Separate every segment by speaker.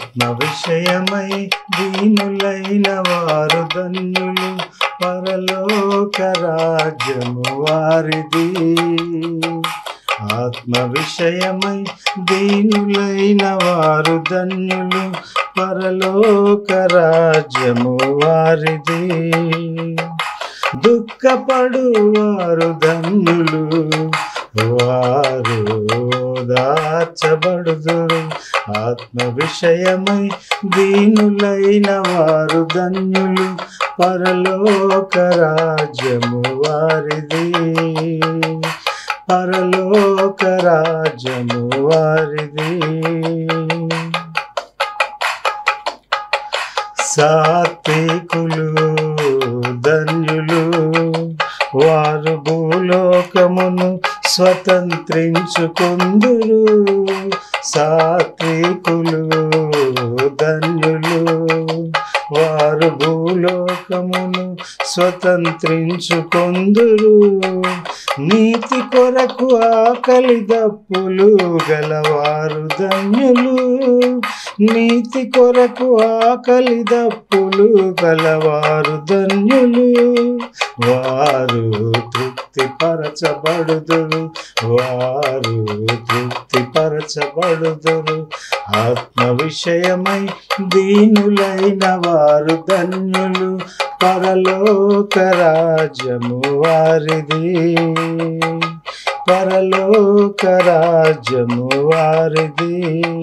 Speaker 1: ఆత్మ విషయమై దీనులైన వారు ధన్యులు పరలోక రాజ్యము వారిది ఆత్మ విషయమై దీనులైన వారు ధన్యులు పరలోక రాజ్యము వారిది దుఃఖపడు వారు ధన్యులు వారు దాచబడుదురు ఆత్మ విషయమై దీనులైన వారు ధన్యులు పరలోక రాజ్యము వారిది పరలోక రాజ్యము వారిది సాత్వికులు ధన్యులు వారు భూలోకమును స్వతంత్రించుకుందురు సాత్వికులు ధన్యులు వారు భూలోకమును స్వతంత్రించుకొందురు నీతి కొరకు ఆకలి దప్పులు గలవారు ధన్యులు నీతి కొరకు ఆకలి దప్పులు గలవారు ధన్యులు వారు తృప్తి పరచబడుదురు వారు తృప్తి పరచబడుదురు ఆత్మ విషయమై దీనులైన వారు ధన్యులు పరలోక రాజ్యము వారిది పరలోక రాజ్యము వారిది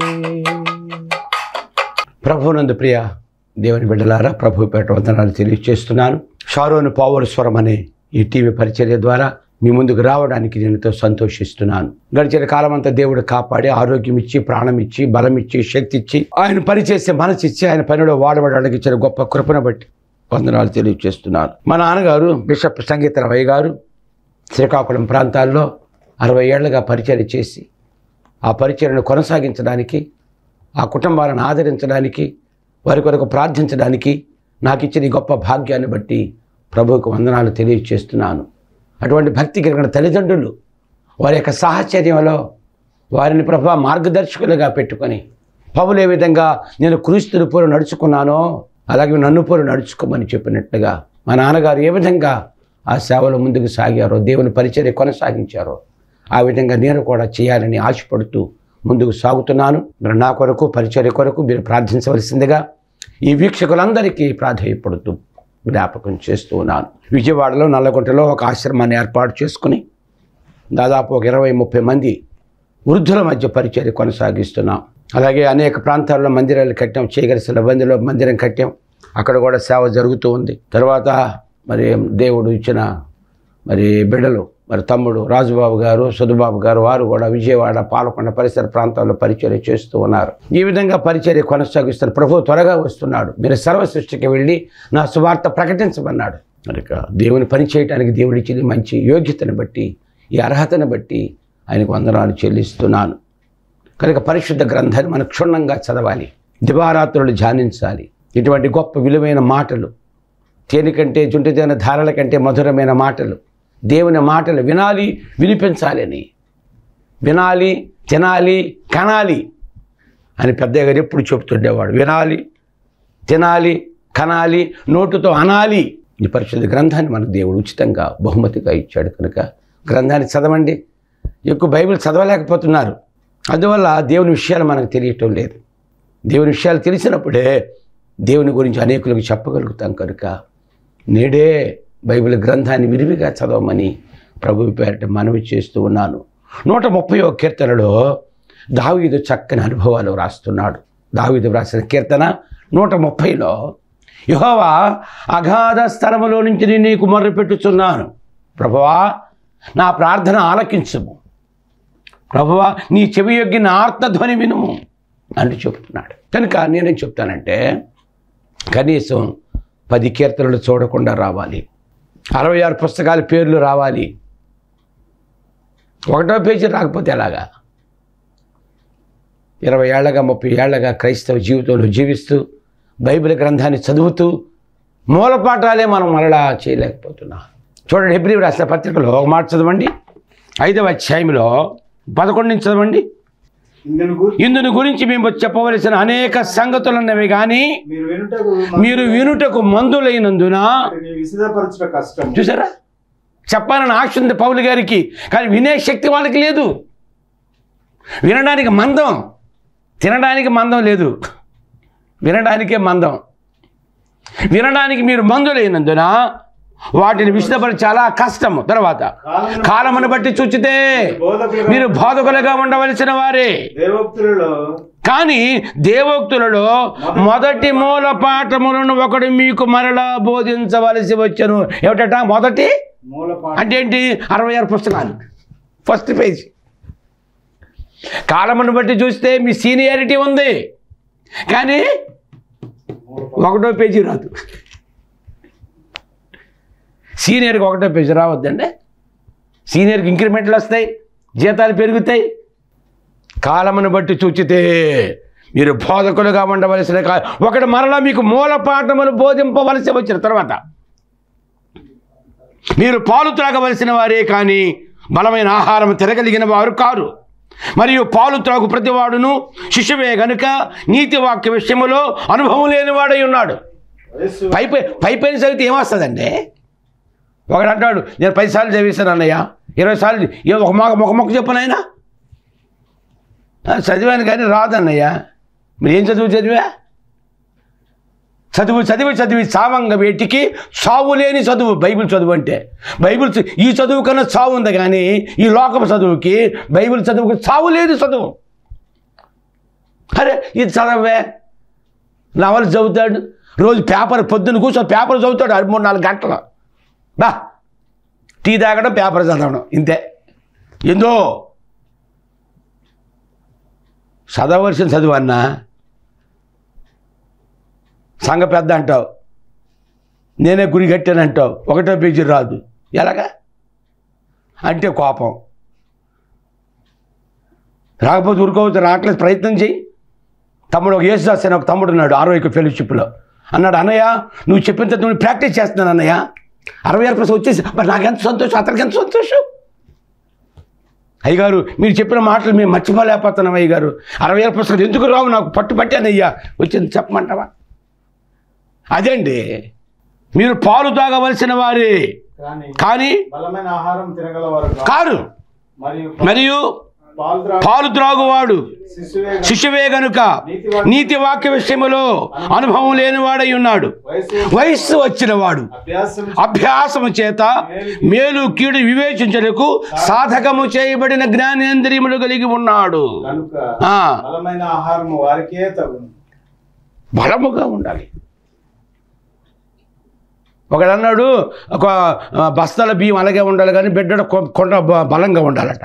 Speaker 2: ప్రభునందు ప్రియ దేవుని బిడ్డలారా ప్రభు పేట వందనాలు తెలియజేస్తున్నాను షారోను పావర్ స్వరం అనే ఈ టీవీ పరిచర్య ద్వారా మీ ముందుకు రావడానికి నేను ఎంతో సంతోషిస్తున్నాను గడిచిన కాలం అంతా దేవుడు కాపాడి ఆరోగ్యం ఇచ్చి ప్రాణం ఇచ్చి బలం ఇచ్చి శక్తి ఇచ్చి ఆయన పని చేసే మనసు ఇచ్చి ఆయన పనిలో వాడబడడానికి ఇచ్చిన గొప్ప కృపను బట్టి వందనాలు తెలియజేస్తున్నాను మా నాన్నగారు బిషప్ సంగీత రవయ్య గారు శ్రీకాకుళం ప్రాంతాల్లో అరవై ఏళ్లుగా పరిచయం చేసి ఆ పరిచయను కొనసాగించడానికి ఆ కుటుంబాలను ఆదరించడానికి వారి కొరకు ప్రార్థించడానికి నాకు ఇచ్చిన ఈ గొప్ప భాగ్యాన్ని బట్టి ప్రభువుకు వందనాలు తెలియజేస్తున్నాను అటువంటి భక్తి కలిగిన తల్లిదండ్రులు వారి యొక్క సాహచర్యంలో వారిని ప్రభా మార్గదర్శకులుగా పెట్టుకొని పౌలు ఏ విధంగా నేను క్రీస్తుని పూరు నడుచుకున్నానో అలాగే నన్ను పూరు నడుచుకోమని చెప్పినట్లుగా మా నాన్నగారు ఏ విధంగా ఆ సేవలో ముందుకు సాగారో దేవుని పరిచర్య కొనసాగించారో ఆ విధంగా నేను కూడా చేయాలని ఆశపడుతూ ముందుకు సాగుతున్నాను మరి నా కొరకు పరిచర్య కొరకు మీరు ప్రార్థించవలసిందిగా ఈ వీక్షకులందరికీ ప్రాధాన్యపడుతూ జ్ఞాపకం చేస్తూ ఉన్నాను విజయవాడలో నల్లగుంటలో ఒక ఆశ్రమాన్ని ఏర్పాటు చేసుకుని దాదాపు ఒక ఇరవై ముప్పై మంది వృద్ధుల మధ్య పరిచర్య కొనసాగిస్తున్నాం అలాగే అనేక ప్రాంతాల్లో మందిరాలు కట్టాం చేయగలిసిన బందిలో మందిరం కట్టాం అక్కడ కూడా సేవ జరుగుతూ ఉంది తర్వాత మరి దేవుడు ఇచ్చిన మరి బిడ్డలు మరి తమ్ముడు రాజుబాబు గారు సుధుబాబు గారు వారు కూడా విజయవాడ పాలకొండ పరిసర ప్రాంతాల్లో పరిచర్య చేస్తూ ఉన్నారు ఈ విధంగా పరిచర్య కొనసాగిస్తున్నారు ప్రభు త్వరగా వస్తున్నాడు మీరు సర్వ సృష్టికి వెళ్ళి నా సువార్త ప్రకటించమన్నాడు మరి ఇక దేవుని పని చేయడానికి దేవుడి ఇచ్చిన మంచి యోగ్యతను బట్టి ఈ అర్హతను బట్టి ఆయనకు వందనాలు చెల్లిస్తున్నాను కనుక పరిశుద్ధ గ్రంథాన్ని మనం క్షుణ్ణంగా చదవాలి దివారాత్రులు ధ్యానించాలి ఇటువంటి గొప్ప విలువైన మాటలు తేనెకంటే జుంటిదైన ధారల కంటే మధురమైన మాటలు దేవుని మాటలు వినాలి వినిపించాలని వినాలి తినాలి కనాలి అని పెద్దయ్య గారు ఎప్పుడు చెబుతుండేవాడు వినాలి తినాలి కనాలి నోటుతో అనాలి ఈ పరిశుద్ధ గ్రంథాన్ని మనకు దేవుడు ఉచితంగా బహుమతిగా ఇచ్చాడు కనుక గ్రంథాన్ని చదవండి ఎక్కువ బైబిల్ చదవలేకపోతున్నారు అందువల్ల దేవుని విషయాలు మనకు తెలియటం లేదు దేవుని విషయాలు తెలిసినప్పుడే దేవుని గురించి అనేకులకు చెప్పగలుగుతాం కనుక నేడే బైబిల్ గ్రంథాన్ని విరివిగా చదవమని ప్రభు పేరట మనవి చేస్తూ ఉన్నాను నూట ముప్పై కీర్తనలో దావీదు చక్కని అనుభవాలు రాస్తున్నాడు దావీదు వ్రాసిన కీర్తన నూట ముప్పైలో యహోవా అగాధ స్థలములో నుంచి నేను నీకు మొర్రపెట్టుచున్నాను ప్రభువా నా ప్రార్థన ఆలకించుము ప్రభువా నీ చెవి యొగ్గిన ఆర్తధ్వని వినుము అని చెప్తున్నాడు కనుక నేనేం చెప్తానంటే కనీసం పది కీర్తనలు చూడకుండా రావాలి అరవై ఆరు పుస్తకాల పేర్లు రావాలి ఒకటో పేజీ రాకపోతే ఎలాగా ఇరవై ఏళ్ళగా ముప్పై ఏళ్ళగా క్రైస్తవ జీవితంలో జీవిస్తూ బైబిల్ గ్రంథాన్ని చదువుతూ మూలపాఠాలే మనం మరలా చేయలేకపోతున్నాం చూడండి హెబ్రి రాసిన పత్రికలో ఒక మాట చదవండి ఐదవ అధ్యాయంలో పదకొండు నుంచి చదవండి
Speaker 1: ఇందును గురించి
Speaker 2: ఇందుని గురించి మేము చెప్పవలసిన అనేక సంగతులు ఉన్నవి కానీ
Speaker 1: మీరు వినుటకు
Speaker 2: మీరు వినుటకు మందులైనందున
Speaker 1: వాటిని విశదపరచుట కష్టం
Speaker 2: చూసారా చెప్పాలని ఆశ ఉంది పౌలు గారికి కానీ వినే శక్తి వాళ్ళకి లేదు వినడానికి మందం తినడానికి మందం లేదు వినడానికే మందం వినడానికి మీరు మందులైనందున వాటిని విశదపరి చాలా కష్టము తర్వాత
Speaker 1: కాలమును
Speaker 2: కాలమును బట్టి చూచితే
Speaker 1: బోధకులుగా
Speaker 2: మీరు బోధకులుగా ఉండవలసిన వారే
Speaker 1: దేవోక్తులలో
Speaker 2: కానీ దేవోక్తులలో మొదటి మూల పాఠములను ఒకడు మీకు మరలా బోధించవలసి వచ్చను ఏమిటట మొదటి
Speaker 1: మూల పాఠ
Speaker 2: అంటే ఏంటి అరవై ఆరు పుస్తకాలు ఫస్ట్ పేజ్ కాలమును బట్టి చూస్తే మీ సీనియారిటీ ఉంది కానీ ఒకటో పేజీ రాదు సీనియర్కి ఒకటో పేజీ రావద్దండి సీనియర్కి ఇంక్రిమెంట్లు వస్తాయి జీతాలు పెరుగుతాయి కాలమును బట్టి చూచితే మీరు బోధకులుగా ఉండవలసిన కా ఒకటి మరలా మీకు మూల పాఠములు బోధింపవలసి వచ్చిన తర్వాత మీరు పాలు త్రాగవలసిన వారే కానీ బలమైన ఆహారం తిరగలిగిన వారు కారు మరియు పాలు త్రాగు ప్రతివాడును శిశువే గనుక నీతి వాక్య విషయములో అనుభవం లేనివాడై ఉన్నాడు
Speaker 1: వయస్సు
Speaker 2: పై పై పై పైన చదివితే ఏమొస్తుందండి ఒకడు అంటాడు నేను పది సార్లు చదివేశాను అన్నయ్య ఇరవై సార్లు ఏ ఒక మొక్క ఒక మొక్క చెప్పు నాయనా ఆ, చదివాను కానీ రాదన్నయ్య మీరు ఏం చదువు చదివా చదువు చదివి చదివి చావంగ వేటికి చావు లేని చదువు బైబిల్ చదువు అంటే బైబిల్ చ- ఈ చదువు కన్నా చావు ఉంది కానీ ఈ లోకపు చదువుకి బైబిల్ చదువుకి చావు లేదు చదువు అరే ఇది చదవే నవలు చదువుతాడు రోజు పేపర్ పొద్దున్న కూర్చొని పేపర్ చదువుతాడు అది మూడు నాలుగు గంటలు బా టీ తాగడం పేపర్ చదవడం ఇంతే ఎందో చదవలసిన చదువు అన్నా సంఘ పెద్ద అంటావు నేనే గురి కట్టాను అంటావు ఒకటో పేజీ రాదు ఎలాగా అంటే కోపం రాకపోతే ఊరుకోవచ్చు రావట్లేదు ప్రయత్నం చెయ్యి తమ్ముడు ఒక యేసుదాస్ అని ఒక తమ్ముడు ఉన్నాడు ఆరోగ్య ఫెలోషిప్లో అన్నాడు అన్నయ్య నువ్వు చెప్పిన తర్వాత నువ్వు ప్రాక్టీస్ చేస్తున్నాను అన్నయ్య అరవై ఆరు పర్సెంట్ వచ్చేసి మరి నాకెంత సంతోషం అతనికి ఎంత సంతోషం అయ్యగారు మీరు చెప్పిన మాటలు మేము మర్చిపోలేకపోతున్నాం అయ్యగారు అరవై ఆరు పుస్తకాలు ఎందుకు రావు నాకు పట్టు పట్టానయ్యా వచ్చింది చెప్పమంటావా అదండి మీరు పాలు తాగవలసిన వారే
Speaker 1: కానీ
Speaker 2: కానీ
Speaker 1: బలమైన ఆహారం తినగలవారు కాదు.
Speaker 2: కారు
Speaker 1: మరియు
Speaker 2: మరియు
Speaker 1: పాలు త్రాగు
Speaker 2: పాలు త్రాగువాడు
Speaker 1: శిశువే గనుక
Speaker 2: శిశువే గనుక నీతి వాక్య విషయములో అనుభవం లేనివాడై ఉన్నాడు
Speaker 1: వయసు
Speaker 2: వయస్సు వచ్చినవాడు
Speaker 1: అభ్యాసం
Speaker 2: అభ్యాసము చేత మేలు కీడు వివేచించలకు సాధకము చేయబడిన జ్ఞానేంద్రియములు కలిగి ఉన్నాడు
Speaker 1: కనుక
Speaker 2: ఆ,
Speaker 1: బలమైన ఆహారం వారికే తగును
Speaker 2: బలముగా ఉండాలి ఒకడు అన్నాడు ఒక ఆ, బస్తాల బియ్యం అలాగే ఉండాలి కానీ బిడ్డ కొ- కొండ బ- బలంగా ఉండాలట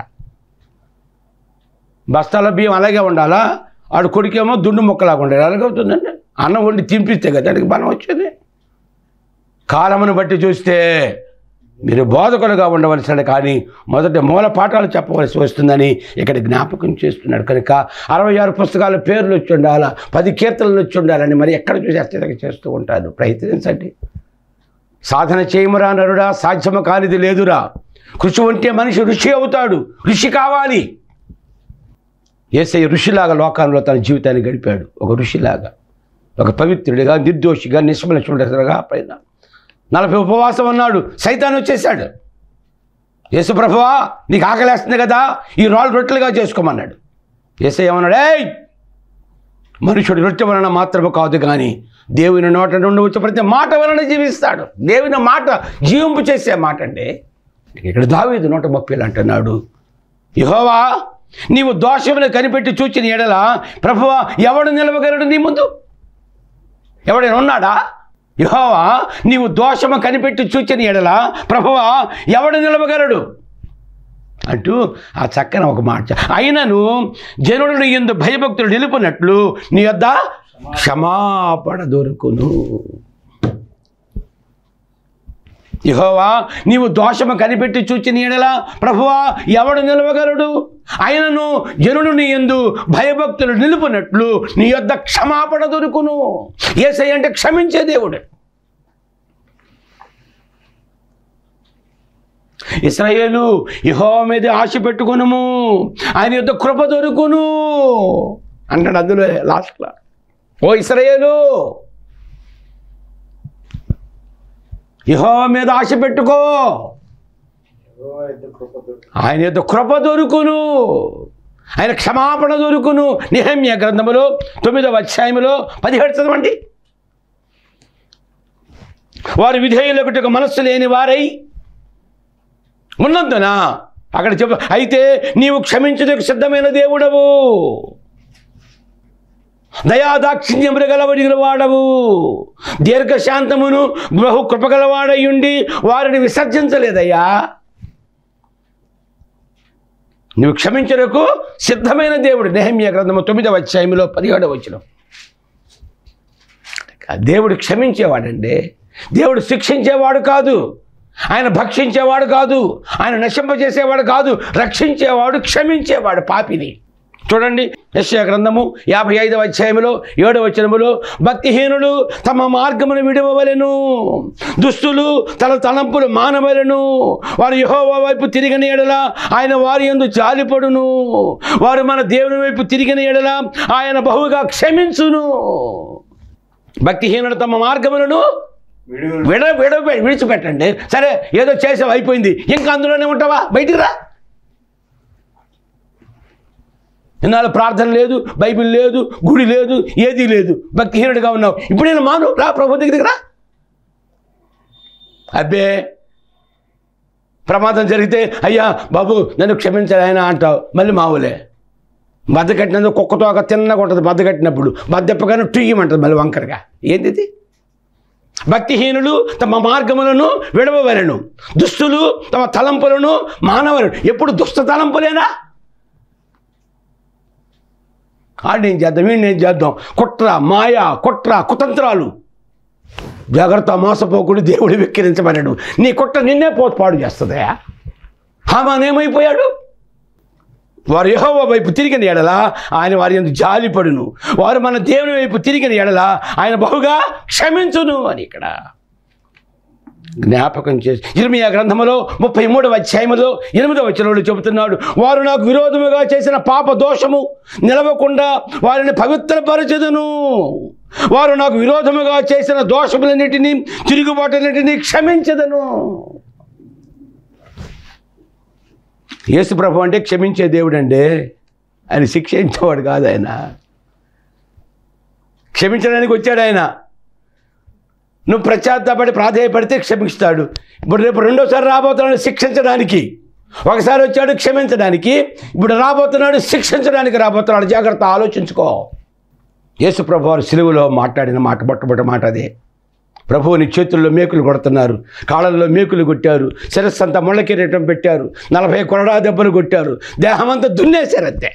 Speaker 2: బస్తాల బియ్యం అలాగే ఉండాలా ఆడు కొడుకేమో దుండు మొక్కలాగా ఉండాలి అలాగే అవుతుందండి అన్నం వండి తినిపిస్తే కదా దానికి బలం వచ్చేది కాలమును బట్టి చూస్తే మీరు బోధకులుగా ఉండవలసిన కానీ మొదట మూల పాఠాలు చెప్పవలసి వస్తుందని ఇక్కడ జ్ఞాపకం చేస్తున్నాడు కనుక అరవై ఆరు పుస్తకాల పేర్లు వచ్చి ఉండాలా పది కీర్తనలు వచ్చి ఉండాలని మరి ఎక్కడ చూసి అత్యధిక చేస్తూ ఉంటారు ప్రయత్నించండి సాధన చేయమురా నరుడా సాధ్యము కానిది లేదురా కృషి ఉంటే మనిషి ఋషి అవుతాడు ఋషి కావాలి ఏసై ఋషిలాగా లోకంలో తన జీవితాన్ని గడిపాడు ఒక ఋషిలాగా ఒక పవిత్రుడిగా నిర్దోషిగా నిష్మలక్షుడిగా పైన నలభై ఉపవాసం అన్నాడు సైతాన్ వచ్చేసాడు యేసుప్రభువా నీకు ఆకలేస్తుంది కదా ఈ రాళ్ళు రొట్టెలుగా చేసుకోమన్నాడు ఏసై ఏమన్నాడు ఏయ్ మనుషుడు రొట్టె వలన మాత్రమే కాదు కానీ దేవుని నోట నుండి వచ్చే ప్రతి మాట వలన జీవిస్తాడు దేవుని మాట జీవింపు చేసే మాట అండి ఇక్కడ దావీదు నూట ముప్పైలు అంటున్నాడు యహోవా నీవు దోషమును కనిపెట్టి చూచిన ఎడల ప్రభువా ఎవడు నిలవగలడు నీ ముందు ఎవడైనా ఉన్నాడా యహోవా నీవు దోషము కనిపెట్టి చూచిన ఎడల ప్రభువా ఎవడు నిలవగలడు అంటూ ఆ చక్కన ఒక మాట చె- అయినను జనుడు ఎందు భయభక్తులు నిలుపునట్లు నీ యొద్ద క్షమాపణ దొరుకును యహోవా నీవు దోషము కనిపెట్టి చూచిన ఎడల ప్రభువా ఎవడు నిలవగలడు ఆయనను జనుడు నీ ఎందు భయభక్తులు నిలుపునట్లు నీ యొద్ద క్షమాపణ దొరుకును ఏసై అంటే క్షమించే దేవుడు ఇస్రాయేలు యహో మీద ఆశ పెట్టుకునుము ఆయన యొక్క కృప దొరుకును అంటాడు అందులో లాస్ట్లో ఓ ఇస్రాయేలు యహో మీద ఆశ పెట్టుకో
Speaker 1: యెహోవా యొక్క కృప దొరుకును.
Speaker 2: ఆయన యొక్క కృప దొరుకును ఆయన క్షమాపణ దొరుకును నిహమ్య గ్రంథములో తొమ్మిదవ అధ్యాయములో పదిహేడు చదవండి వారు విధేయులకు మనస్సు లేని వారై ఉన్నందున అక్కడ చెప్ప అయితే నీవు క్షమించుటకు సిద్ధమైన దేవుడవు దయాదాక్షిణ్యములు గలవడిగిన వాడవు దీర్ఘశాంతమును బహు కృపగలవాడయ్యుండి వారిని విసర్జించలేదయ్యా నువ్వు క్షమించరకు సిద్ధమైన దేవుడు నెహమ్య గ్రంథము తొమ్మిదవ అధ్యాయంలో పదిహేడవ వచ్చిన దేవుడు క్షమించేవాడండి దేవుడు శిక్షించేవాడు కాదు ఆయన భక్షించేవాడు కాదు ఆయన నశింపజేసేవాడు కాదు రక్షించేవాడు క్షమించేవాడు పాపిని చూడండి యశ్యా గ్రంథము యాభై ఐదవ అధ్యాయములో ఏడవ వచనములో భక్తిహీనులు తమ మార్గమును విడవవలెను దుస్తులు తన తలంపులు మానవలను వారు యహోవా వైపు తిరిగిన ఎడల ఆయన వారి యందు జాలిపడును వారు మన దేవుని వైపు తిరిగిన ఎడల ఆయన బహుగా క్షమించును భక్తిహీనుడు తమ మార్గములను
Speaker 1: విడుదల
Speaker 2: విడ విడ విడిచిపెట్టండి సరే ఏదో చేసావు అయిపోయింది ఇంకా అందులోనే ఉంటావా బయటికి రా ఇన్నాళ్ళు ప్రార్థన లేదు బైబిల్ లేదు గుడి లేదు ఏదీ లేదు భక్తిహీనుడిగా ఉన్నావు ఇప్పుడు నేను మాను రా ప్రభు దగ్గరికి రా అబ్బే ప్రమాదం జరిగితే అయ్యా బాబు నన్ను క్షమించాలి ఆయన అంటావు మళ్ళీ మావులే బద్ద కట్టినందుకు కుక్కతో ఒక తిన్నగా ఉంటుంది బద్ద కట్టినప్పుడు బద్దెప్పగానే టుయ్యమంటుంది మళ్ళీ వంకరగా ఏంది ఇది? భక్తిహీనులు తమ మార్గములను విడవవలను దుస్తులు తమ తలంపులను మానవలను ఎప్పుడు దుష్ట తలంపులేనా ఆడిని ఏం చేద్దాం వీడిని ఏం చేద్దాం కుట్ర మాయ కుట్ర కుతంత్రాలు జాగ్రత్త మోసపోకుడు దేవుడు వెక్కిరించబడడు నీ కుట్ర నిన్నే పోతు పాడు చేస్తుందయా హామాన్ ఏమైపోయాడు వారు యెహోవా వైపు తిరిగిన ఎడల ఆయన వారి ఎందుకు జాలిపడును వారు మన దేవుని వైపు తిరిగిన ఎడల ఆయన బహుగా క్షమించును అని ఇక్కడ జ్ఞాపకం చేసి ఇర్మియా గ్రంథములో ముప్పై మూడవ అధ్యాయములో ఎనిమిదవ వచనంలో చెబుతున్నాడు వారు నాకు విరోధముగా చేసిన పాప దోషము నిలవకుండా వారిని పవిత్రపరచదును వారు నాకు విరోధముగా చేసిన దోషములన్నిటినీ తిరుగుబాటులన్నిటినీ క్షమించదను యేసు ప్రభు అంటే క్షమించే దేవుడు అండి ఆయన శిక్షించేవాడు కాదు ఆయన క్షమించడానికి వచ్చాడు ఆయన నువ్వు ప్రత్యాత్తాపడి ప్రాధేయపడితే క్షమిస్తాడు ఇప్పుడు రేపు రెండోసారి రాబోతున్నాడు శిక్షించడానికి ఒకసారి వచ్చాడు క్షమించడానికి ఇప్పుడు రాబోతున్నాడు శిక్షించడానికి రాబోతున్నాడు జాగ్రత్త ఆలోచించుకో యేసు ప్రభు వారు సిలువలో మాట్లాడిన మాట మొట్టమొదటి మాట అదే ప్రభువుని చేతుల్లో మేకులు కొడుతున్నారు కాళ్ళల్లో మేకులు కొట్టారు శిరస్సు అంతా ముళ్ళ కిరీటం పెట్టారు నలభై కొరడా దెబ్బలు కొట్టారు దేహమంతా దున్నేశారు అంతే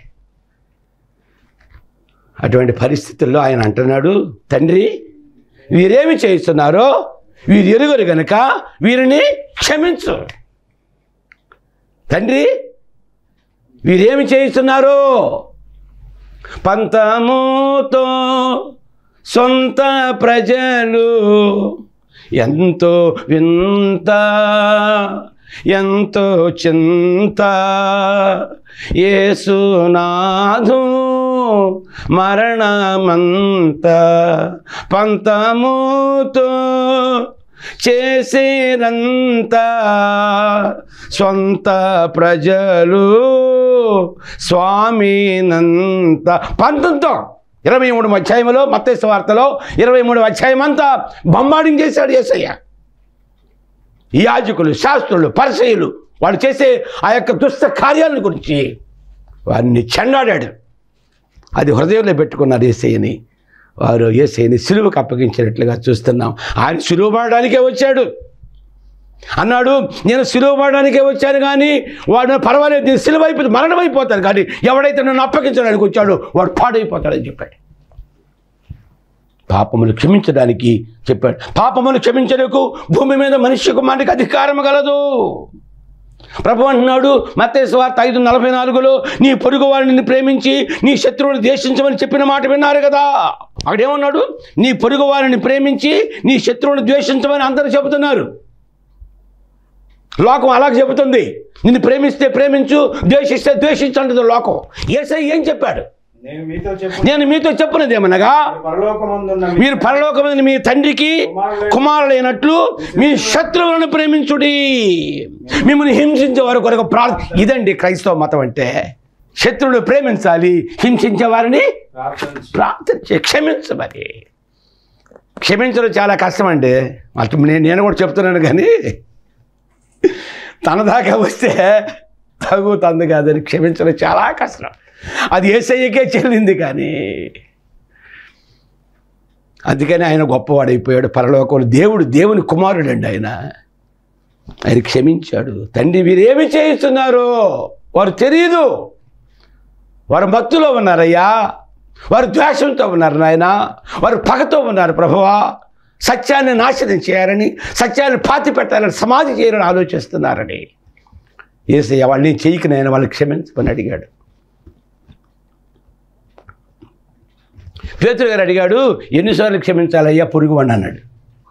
Speaker 2: అటువంటి పరిస్థితుల్లో ఆయన అంటున్నాడు తండ్రి వీరేమి చేస్తున్నారో వీరు ఎరుగరు గనుక వీరిని క్షమించు తండ్రి వీరేమి చేస్తున్నారో పంతముతో సొంత ప్రజలు ఎంతో వింత ఎంతో చింత యేసునాథు మరణమంత పంతముతో చేసిరంత సొంత ప్రజలు స్వామినంత పంతంతో ఇరవై మూడు అధ్యాయంలో మత్తేసు వార్తలో ఇరవై మూడు అధ్యాయం అంతా బొమ్మాడింగ్ చేశాడు యేసయ్య ఈ యాజకులు శాస్త్రులు పరిచయులు వాళ్ళు చేసే ఆ యొక్క దుష్ట కార్యాలను గురించి వారిని చెండాడాడు అది హృదయంలో పెట్టుకున్నారు ఏసయ్యని వారు ఏసయ్యని సిలువకు అప్పగించినట్లుగా చూస్తున్నాం ఆయన సిలువ పడడానికే వచ్చాడు అన్నాడు నేను సిలువ పడడానికే వచ్చాను కానీ వాడు పర్వాలేదు నేను సిలువ అయిపోతే మరణం అయిపోతాను కానీ ఎవడైతే నన్ను అప్పగించడానికి వచ్చాడో వాడు పాడైపోతాడని చెప్పాడు పాపములు క్షమించడానికి చెప్పాడు పాపములు క్షమించడానికి భూమి మీద మనిషి కుమారుడికి అధికారం గలదు ప్రభు అంటున్నాడు మత్తయి వార్త ఐదు నలభై నాలుగులో నీ పొరుగు వారిని ప్రేమించి నీ శత్రువుని ద్వేషించమని చెప్పిన మాట విన్నారు కదా అక్కడేమన్నాడు నీ పొరుగు వారిని ప్రేమించి నీ శత్రువుని ద్వేషించమని అందరూ చెబుతున్నారు లోకం అలా చెబుతుంది నిన్ను ప్రేమిస్తే ప్రేమించు ద్వేషిస్తే ద్వేషించు అంటుంది లోకం ఏసై ఏం చెప్పాడు
Speaker 1: నేను మీతో చెప్పు
Speaker 2: నేను మీతో చెప్పినది ఏమనగా
Speaker 1: పరలోకమందున్న మీ
Speaker 2: మీరు పరలోకమైన మీ తండ్రికి కుమారులైనట్లు మీ శత్రువులను ప్రేమించుడి మిమ్మల్ని హింసించే వారి కొరకు ప్రార్థ ఇదండి క్రైస్తవ మతం అంటే శత్రువులు ప్రేమించాలి హింసించే వారిని
Speaker 1: ప్రార్థన
Speaker 2: ప్రార్థన చే క్షమించమని క్షమించడం చాలా కష్టం అండి అటు నేను నేను కూడా చెప్తున్నాను కానీ తన దాకా వస్తే తగుతుంది కాదని క్షమించడం చాలా కష్టం అది ఏసయ్యకే చెల్లింది కానీ అందుకని ఆయన గొప్పవాడైపోయాడు పరలోకంలో దేవుడు దేవుని కుమారుడు అండి ఆయన ఆయన క్షమించాడు తండ్రి వీరేమి చేయిస్తున్నారో వారు తెలియదు వారు భక్తిలో ఉన్నారయ్యా వారు ద్వేషంతో ఉన్నారు నాయన వారు పగతో ఉన్నారు ప్రభువా సత్యాన్ని నాశనం చేయాలని సత్యాన్ని పాతి పెట్టాలని సమాధి చేయాలని ఆలోచిస్తున్నారని ఏసయ్య వాళ్ళని చేయక నేను వాళ్ళని క్షమించమని అడిగాడు పేతురు గారు అడిగాడు ఎన్నిసార్లు క్షమించాలయ్యా పొరుగువాడిని అన్నాడు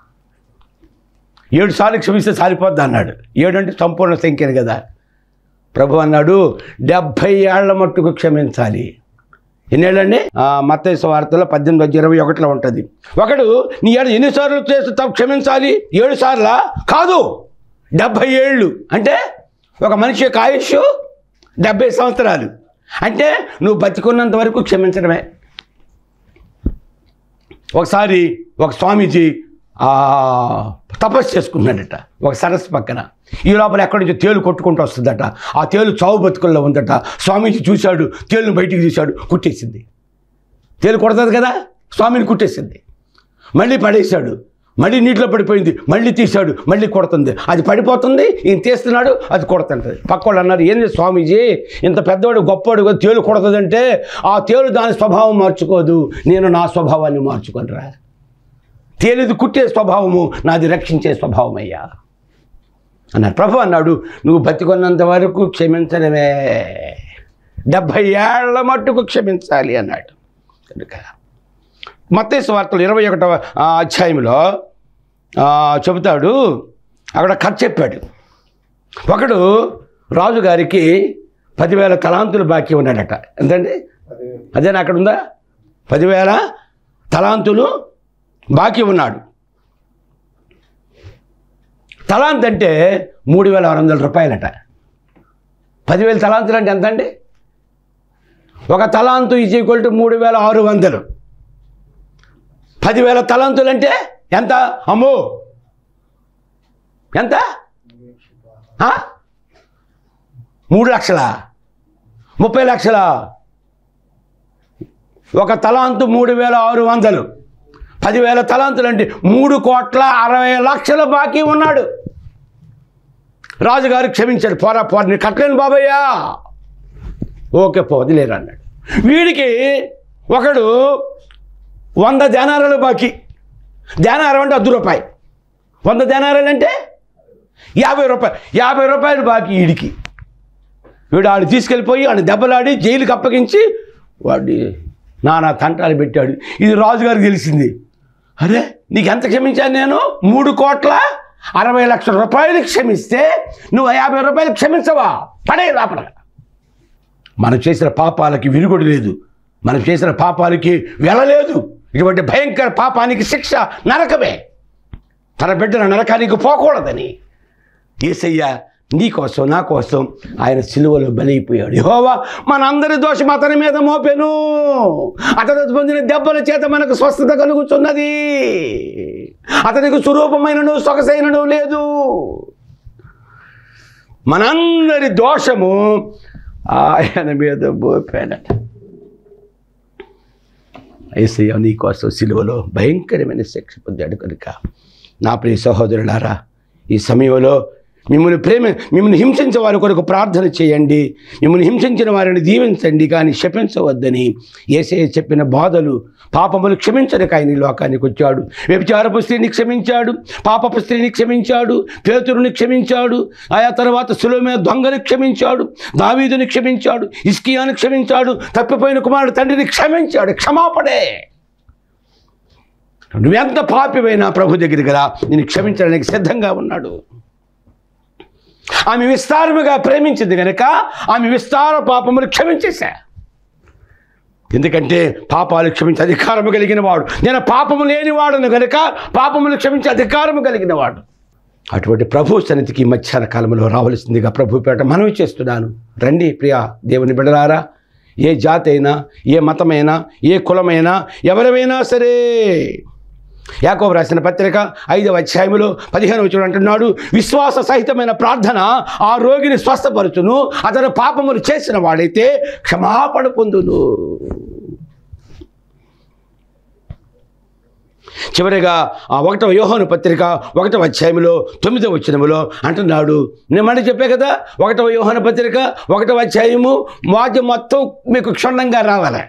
Speaker 2: ఏడు సార్లు క్షమిస్తే సారిపోద్ది అన్నాడు ఏడు అంటే సంపూర్ణ సంఖ్యను కదా ప్రభు అన్నాడు డెబ్భై ఏళ్ల మట్టుకు క్షమించాలి ఎన్నేళ్ళండి మత్తయ్య వార్తలో పద్దెనిమిది వచ్చి ఇరవై ఒకటిలో ఉంటుంది ఒకడు నీ ఏడు ఎన్నిసార్లు చేసి తప్పు క్షమించాలి ఏడు సార్లా కాదు డెబ్భై ఏళ్ళు అంటే ఒక మనిషి యొక్క ఆయుష్ డెబ్భై సంవత్సరాలు అంటే నువ్వు బతికున్నంత వరకు క్షమించడమే ఒకసారి ఒక స్వామీజీ ఆ, తపస్సు చేసుకున్నాడట ఒక సరస్సు పక్కన ఈ లోపల ఎక్కడి నుంచో తేలు కొట్టుకుంటూ వస్తుందట ఆ తేలు చావు బతుకుల్లో ఉందట స్వామీజీ చూశాడు తేలును బయటికి తీశాడు కుట్టేసింది తేలు కొడుతుంది కదా స్వామిని కుట్టేసింది మళ్ళీ పడేశాడు మళ్ళీ నీటిలో పడిపోయింది మళ్ళీ తీశాడు మళ్ళీ కొడుతుంది అది పడిపోతుంది ఈయన తీస్తున్నాడు అది కొడుతుంటుంది పక్కోళ్ళు అన్నారు ఏంది స్వామీజీ ఇంత పెద్దవాడు గొప్పవాడు కదా తేలు కొడుతుందంటే ఆ తేలు దాని స్వభావం మార్చుకోదు నేను నా స్వభావాన్ని మార్చుకొనిరా తేలిది కుట్టే స్వభావము నాది రక్షించే స్వభావం అయ్యా అన్నాడు ప్రభు అన్నాడు నువ్వు బతికొన్నంత వరకు క్షమించడమే డెబ్భై ఏళ్ల మట్టుకు క్షమించాలి అన్నాడు కనుక మత్తేసు వార్తలు ఇరవై ఒకటవ ఆ, అధ్యాయంలో ఆ, చెబుతాడు అక్కడ కథ చెప్పాడు ఒకడు రాజుగారికి పదివేల తలాంతులు బాకీ ఉన్నాడట ఎంతండి
Speaker 1: అదే
Speaker 2: అదేనా అక్కడ ఉందా పదివేల తలాంతులు బాకీ ఉన్నాడు తలాంత్ అంటే మూడు వేల ఆరు వందల రూపాయలట పదివేల తలాంతులు అంటే ఎంత అండి ఒక తలాంతు ఈజ్ ఈక్వల్ టు మూడు వేల ఆరు వందలు పదివేల తలాంతులు అంటే ఎంత అమ్మో ఎంత ఆ? మూడు లక్షల ముప్పై లక్షల ఒక తలాంతు మూడు వేల ఆరు వందలు పదివేల తలాంతులు అంటే మూడు కోట్ల అరవై లక్షల బాకీ ఉన్నాడు రాజుగారు క్షమించాడు పోరా పోరా నేను కట్టలేను బాబయ్యా ఓకే పో వదిలేరు అన్నాడు వీడికి ఒకడు వంద ధ్యానారాలు బాకీ ధ్యానారం అంటే అర్ధ రూపాయి వంద ధ్యానారాలు అంటే యాభై రూపాయలు యాభై రూపాయలు బాకీ వీడికి వీడు ఆడు తీసుకెళ్ళిపోయి ఆడు దెబ్బలాడి జైలుకి అప్పగించి వాడి నానా తంటాలు పెట్టాడు ఇది రాజుగారికి తెలిసింది అరే నీకు ఎంత క్షమించాను నేను మూడు కోట్ల అరవై లక్షల రూపాయలు క్షమిస్తే నువ్వు యాభై రూపాయలు క్షమించవా పడే లోపల మనం చేసిన పాపాలకి విరుగుడు లేదు మనం చేసిన పాపాలకి వెళ్ళలేదు ఇటువంటి భయంకర పాపానికి శిక్ష నరకమే తన బిడ్డల నరకానికి పోకూడదని ఏసయ్య నీ కోసం నా కోసం ఆయన సిలువలో బలైపోయాడు యెహోవా మనందరి దోషం అతని మీద మోపెను అతను పొందిన దెబ్బల చేత మనకు స్వస్థత కలుగుతున్నది అతనికి స్వరూపమైనను సొగసైనను లేదు మనందరి దోషము ఆయన మీద మోపానట ఏసయ్య నీ కోసం సిలువలో భయంకరమైన శిక్ష పొందాడు కనుక నా ప్రియ సహోదరులారా ఈ సమయంలో మిమ్మల్ని ప్రేమ మిమ్మల్ని హింసించే వారి కొరకు ప్రార్థన చేయండి మిమ్మల్ని హింసించిన వారిని దీవించండి కానీ శపించవద్దని ఏసే చెప్పిన బాధలు పాపములు క్షమించడానికి ఆయన ఈ లోకానికి వచ్చాడు వ్యభిచారపు స్త్రీని క్షమించాడు పాపపు స్త్రీని క్షమించాడు పేతురుని క్షమించాడు ఆయా తర్వాత సులువ దొంగని క్షమించాడు దావీదుని క్షమించాడు ఇస్కియాని క్షమించాడు తప్పిపోయిన కుమారుడు తండ్రిని క్షమించాడు క్షమాపడే నువ్వెంత పాపివైనా ప్రభు దగ్గరికి రా నేను క్షమించడానికి సిద్ధంగా ఉన్నాడు ఆమె విస్తారముగా ప్రేమించింది కనుక ఆమె విస్తార పాపములు క్షమించేశా ఎందుకంటే పాపాలు క్షమించే అధికారము కలిగిన వాడు నేను పాపము లేనివాడును గనుక పాపములు క్షమించే అధికారము కలిగిన వాడు అటువంటి ప్రభు సన్నిధికి ఈ మధ్యాహ్న కాలంలో రావలసిందిగా ప్రభు పేట మనవి చేస్తున్నాను రండి ప్రియా దేవుని బిడలారా ఏ జాతి అయినా ఏ మతమైనా ఏ కులమైనా ఎవరైనా సరే యాకోబు రాసిన పత్రిక ఐదవ అధ్యాయములో పదిహేను వచ్చిన అంటున్నాడు విశ్వాస సహితమైన ప్రార్థన ఆ రోగిని స్వస్థపరచును అతను పాపములు చేసిన వాడైతే క్షమాపణ పొందును చివరిగా ఆ ఒకటవ యోహాను పత్రిక ఒకటవ అధ్యాయంలో తొమ్మిదవ వచ్చినములో అంటున్నాడు నేను మళ్ళీ చెప్పే కదా ఒకటవ యోహాను పత్రిక ఒకటవ అధ్యాయము వాక్యం మొత్తం మీకు క్షుణ్ణంగా రావాలి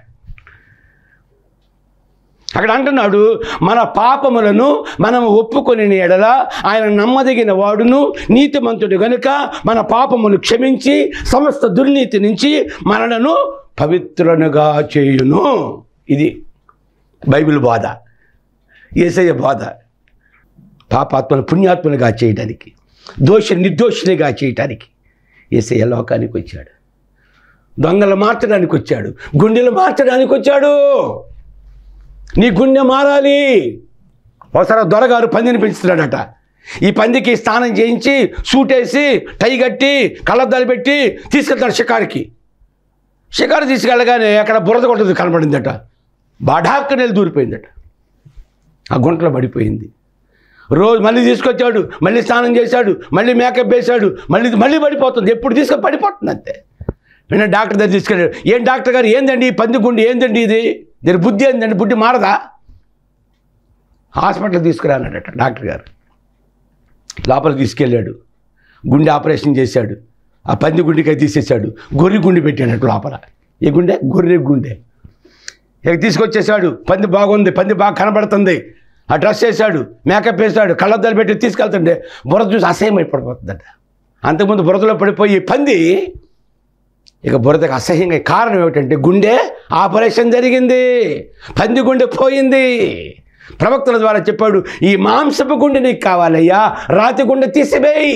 Speaker 2: అక్కడ అంటున్నాడు మన పాపములను మనం ఒప్పుకొని ఎడల ఆయన నమ్మదగిన వాడును నీతిమంతుడు గనుక మన పాపమును క్షమించి సమస్త దుర్నీతి నుంచి మనలను పవిత్రులుగా చేయును ఇది బైబిల్ బోధ ఏసయ్య బోధ పాపాత్మను పుణ్యాత్మలుగా చేయడానికి దోష నిర్దోషినిగా చేయటానికి ఏసయ్య లోకానికి వచ్చాడు దొంగలు మార్చడానికి వచ్చాడు గుండెలు మార్చడానికి వచ్చాడు నీ గుండె మారాలి ఒకసారి దొరగారు పందిని పెంచుతున్నాడట ఈ పందికి స్నానం చేయించి సూట్ వేసి టై కట్టి కళ్ళద్దాలు పెట్టి తీసుకెళ్తాడు షికారుకి షికారు తీసుకెళ్ళగానే అక్కడ బురద కొట్టదు కనపడిందట బాఢాక్క నెల దూరిపోయిందట ఆ గుంటలో పడిపోయింది రోజు మళ్ళీ తీసుకొచ్చాడు మళ్ళీ స్నానం చేశాడు మళ్ళీ మేకప్ వేశాడు మళ్ళీ మళ్ళీ పడిపోతుంది ఎప్పుడు తీసుకొని పడిపోతుంది అంతే నిన్న డాక్టర్ దగ్గర తీసుకెళ్ళాడు ఏం డాక్టర్ గారు ఏందండి ఈ పంది గుండి ఏందండి ఇది దీని బుద్ధి ఏందండి బుద్ధి మారదా హాస్పిటల్ తీసుకురానడట డాక్టర్ గారు లోపల తీసుకెళ్ళాడు గుండె ఆపరేషన్ చేశాడు ఆ పంది గుండెకాయ తీసేశాడు గొర్రె గుండె పెట్టాడట లోపల ఏ గుండె గొర్రె గుండె ఇక తీసుకొచ్చేసాడు పంది బాగుంది పంది బాగా కనబడుతుంది ఆ డ్రెస్ వేసాడు మేకప్ వేసాడు కళ్ళద్దాలు పెట్టి తీసుకెళ్తుండే బురద చూసి అసహ్యం అయిపడిపోతుందట అంతకుముందు బురదలో పడిపోయి పంది ఇక బురదకు అసహ్యంగా కారణం ఏమిటంటే గుండె ఆపరేషన్ జరిగింది పంది గుండె పోయింది ప్రవక్తల ద్వారా చెప్పాడు ఈ మాంసపు గుండె నీకు కావాలయ్యా రాతి గుండె తీసివేయి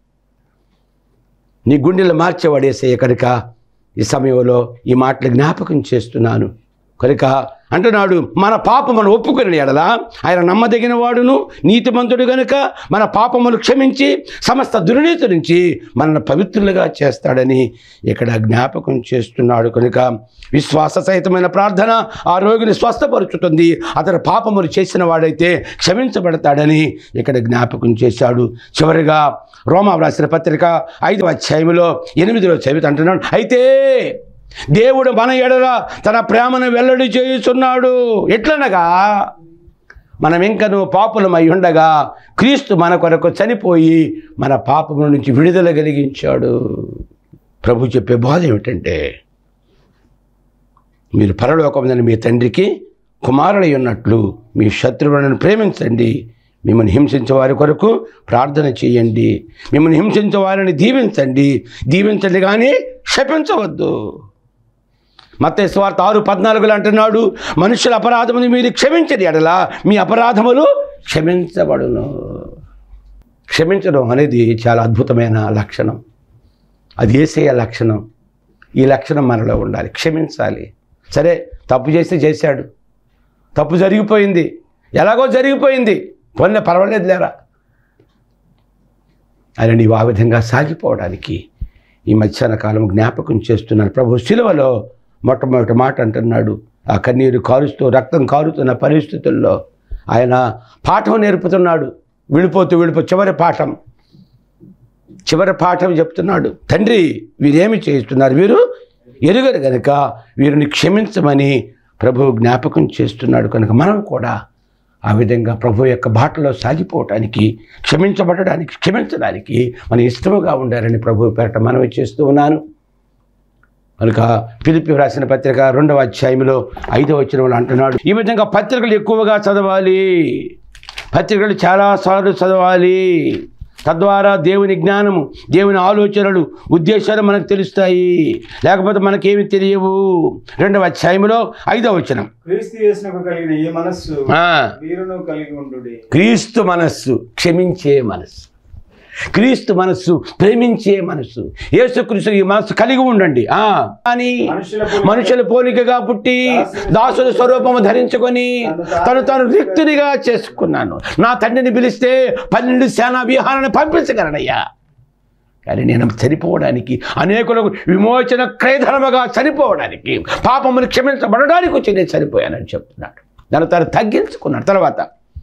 Speaker 2: నీ గుండెలు మార్చేవాడు ఏసయ్య కనుక ఈ సమయంలో ఈ మాటలు జ్ఞాపకం చేస్తున్నాను కనుక అంటున్నాడు మన పాపమును ఒప్పుకుని ఎడల ఆయన నమ్మదగిన వాడును నీతిమంతుడు గనుక మన పాపములు క్షమించి సమస్త దుర్నీతి నుంచి మనల్ని పవిత్రులుగా చేస్తాడని ఇక్కడ జ్ఞాపకం చేస్తున్నాడు కనుక విశ్వాస సహితమైన ప్రార్థన ఆ రోగిని స్వస్థపరుచుతుంది అతను పాపములు చేసిన వాడైతే క్షమించబడతాడని ఇక్కడ జ్ఞాపకం చేశాడు చివరిగా రోమా వ్రాసిన పత్రిక ఐదవ అధ్యాయంలో ఎనిమిదిలో చదివితే అంటున్నాడు అయితే దేవుడు మన ఎడల తన ప్రేమను వెల్లడి చేయుచున్నాడు ఎట్లనగా మనం ఇంకను పాపులమై ఉండగా క్రీస్తు మన కొరకు చనిపోయి మన పాపముల నుంచి విడుదల కలిగించాడు ప్రభు చెప్పే బాధ ఏమిటంటే మీరు పరలోకముందని మీ తండ్రికి కుమారులై ఉన్నట్లు మీ శత్రువులను ప్రేమించండి మిమ్మల్ని హింసించే వారి కొరకు ప్రార్థన చేయండి మిమ్మల్ని హింసించే వారిని దీవించండి దీవించండి కానీ శపించవద్దు మత స్వార్థ ఆరు పద్నాలుగులు అంటున్నాడు మనుషుల అపరాధముని మీరు క్షమించని ఎడల మీ అపరాధములు క్షమించబడును క్షమించడం అనేది చాలా అద్భుతమైన లక్షణం అది ఏసే లక్షణం ఈ లక్షణం మనలో ఉండాలి క్షమించాలి సరే తప్పు చేస్తే చేశాడు తప్పు జరిగిపోయింది ఎలాగో జరిగిపోయింది పోనీ పర్వాలేదు లేరా అని నీవు ఆ విధంగా సాగిపోవడానికి ఈ మధ్యాహ్న కాలం జ్ఞాపకం చేస్తున్నాను ప్రభు శిలువలో మొట్టమొదటి మాట అంటున్నాడు ఆ కన్నీరు కారుస్తూ రక్తం కారుతున్న పరిస్థితుల్లో ఆయన పాఠం నేర్పుతున్నాడు విడిపోతూ విడిపో చివరి పాఠం చివరి పాఠం చెప్తున్నాడు తండ్రి వీరేమి చేస్తున్నారు వీరు ఎరుగరు కనుక వీరిని క్షమించమని ప్రభు జ్ఞాపకం చేస్తున్నాడు కనుక మనం కూడా ఆ విధంగా ప్రభు యొక్క బాటలో సాగిపోవటానికి క్షమించబడడానికి క్షమించడానికి మన ఇష్టముగా ఉండాలని ప్రభు పేరట మనవి చేస్తూ ఉన్నాను కనుక పిలిపి రాసిన పత్రిక రెండవ అధ్యాయంలో ఐదవ వచ్చిన అంటున్నాడు ఈ విధంగా పత్రికలు ఎక్కువగా చదవాలి పత్రికలు చాలాసార్లు చదవాలి తద్వారా దేవుని జ్ఞానము దేవుని ఆలోచనలు ఉద్దేశాలు మనకు తెలుస్తాయి లేకపోతే మనకేమి తెలియవు రెండవ అధ్యాయంలో ఐదవ వచనం
Speaker 1: క్రీస్తు యేసునకు కలిగిన ఈ మనస్సు
Speaker 2: ఆ,
Speaker 1: వీరును కలిగి ఉండు
Speaker 2: క్రీస్తు మనస్సు క్షమించే మనస్సు క్రీస్తు మనస్సు ప్రేమించే మనస్సు యేసుక్రీస్తు ఈ మనస్సు కలిగి ఉండండి ఆ అని
Speaker 1: మనుషుల పోలిక-
Speaker 2: మనుషుల పోలికగా పుట్టి దాసుల స్వరూపము ధరించుకొని తను తాను రిక్తునిగా చేసుకున్నాను నా తండ్రిని పిలిస్తే పన్నెండు సేనా విహారాన్ని పంపించగలనయ్యా కానీ నేను చనిపోవడానికి అనేకులకు విమోచన క్రయధనముగా చనిపోవడానికి పాపమును క్షమించబడడానికి వచ్చి నేను చనిపోయానని చెప్తున్నాడు దాని తను తగ్గించుకున్నాడు తర్వాత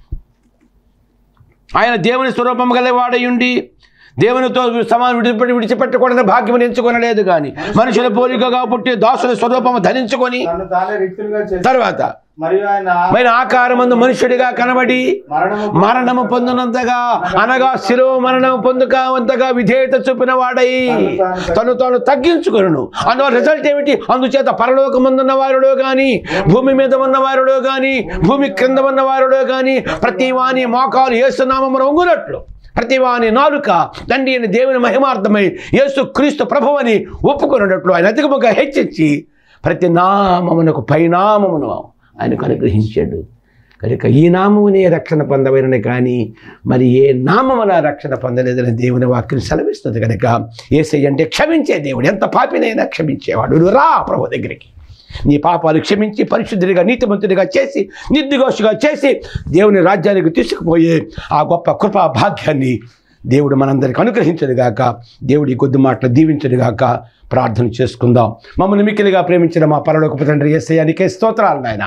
Speaker 2: ఆయన దేవుని స్వరూపం గలవాడయుండి దేవునితో సమానం విడిచిపెట్టి విడిచిపెట్టకూడని భాగ్యం ఎంచుకొనలేదు కానీ మనుషుల పోలికగా పుట్టి దాసుల స్వరూపము ధరించుకొని
Speaker 1: తను తానే రిక్తునిగా చేసి
Speaker 2: తర్వాత
Speaker 1: మరియు ఆయన
Speaker 2: మరి ఆకారమందు మనుషుడిగా కనబడి
Speaker 1: మరణము
Speaker 2: మరణము పొందినంతగా అనగా శిలువ మరణము పొందుకావంతగా విధేయత చూపిన వాడై తను తాను తగ్గించుకొను అందువల్ల రిజల్ట్ ఏమిటి అందుచేత పరలోకమందున్న వారిలో కానీ భూమి మీద ఉన్న వారిలో కానీ భూమి క్రింద ఉన్న వారిలో కానీ ప్రతి వాని మోకాలు ఏసునామమును ఒంగునట్లు ప్రతి వాని నాలుక తండ్రి అని దేవుని మహిమార్థమై యేసు క్రీస్తు ప్రభువని ఒప్పుకున్నట్లు ఆయన అధికముగా హెచ్చించి ప్రతి నామమునకు పైనామమును ఆయనకు అనుగ్రహించాడు కనుక ఈ నామమునే రక్షణ పొందవైనని కానీ మరి ఏ నామమున రక్షణ పొందలేదని దేవుని వాక్యం సెలవిస్తుంది కనుక ఏసయ్య అంటే క్షమించే దేవుడు ఎంత పాపినైనా క్షమించేవాడు నువ్వు రా ప్రభు దగ్గరికి నీ పాపాలు క్షమించి పరిశుద్ధుడిగా నీతిమంతుడిగా చేసి నిర్దిగోషుగా చేసి దేవుని రాజ్యానికి తీసుకుపోయే ఆ గొప్ప కృపా భాగ్యాన్ని దేవుడు మనందరికి అనుగ్రహించడుగాక దేవుడి కొద్ది మాటలు దీవించడుగాక ప్రార్థన చేసుకుందాం మమ్మల్ని మిక్కిలిగా ప్రేమించిన మా పరలోకపు తండ్రి ఏసయ్యానికే స్తోత్రాలు నాయన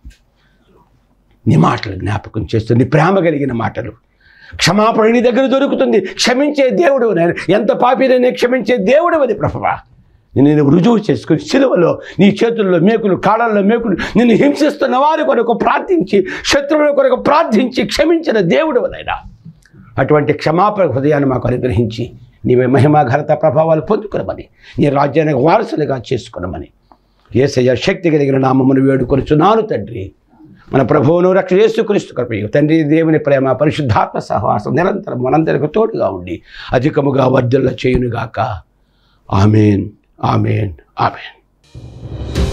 Speaker 2: నీ మాటలు జ్ఞాపకం చేస్తుంది నీ ప్రేమ కలిగిన మాటలు క్షమాపణ నీ దగ్గర దొరుకుతుంది క్షమించే దేవుడు నేను ఎంత పాపినైనా క్షమించే దేవుడు అది ప్రభువా నేను రుజువు చేసుకుని సిలువలో నీ చేతుల్లో మేకులు కాళ్ళల్లో మేకులు నిన్ను హింసిస్తున్న వారి కొరకు ప్రార్థించి శత్రువుల కొరకు ప్రార్థించి క్షమించిన దేవుడు నైనా అటువంటి క్షమాపణ హృదయాన్ని మాకు అనుగ్రహించి నీవే మహిమా ఘనత ప్రభావాలు పొందుకునమని నీ రాజ్యానికి వారసులుగా చేసుకునమని ఏసయ్య శక్తి కలిగిన నామమును వేడుకొనుచున్నాను తండ్రి మన ప్రభువును రక్ష యేసుక్రీస్తు కృపయు తండ్రి దేవుని ప్రేమ పరిశుద్ధాత్మ సహవాసం నిరంతరం మనందరికి తోడుగా ఉండి అధికముగా వర్ధుల చేయునుగాక ఆమెన్ ఆమెన్ ఆమెన్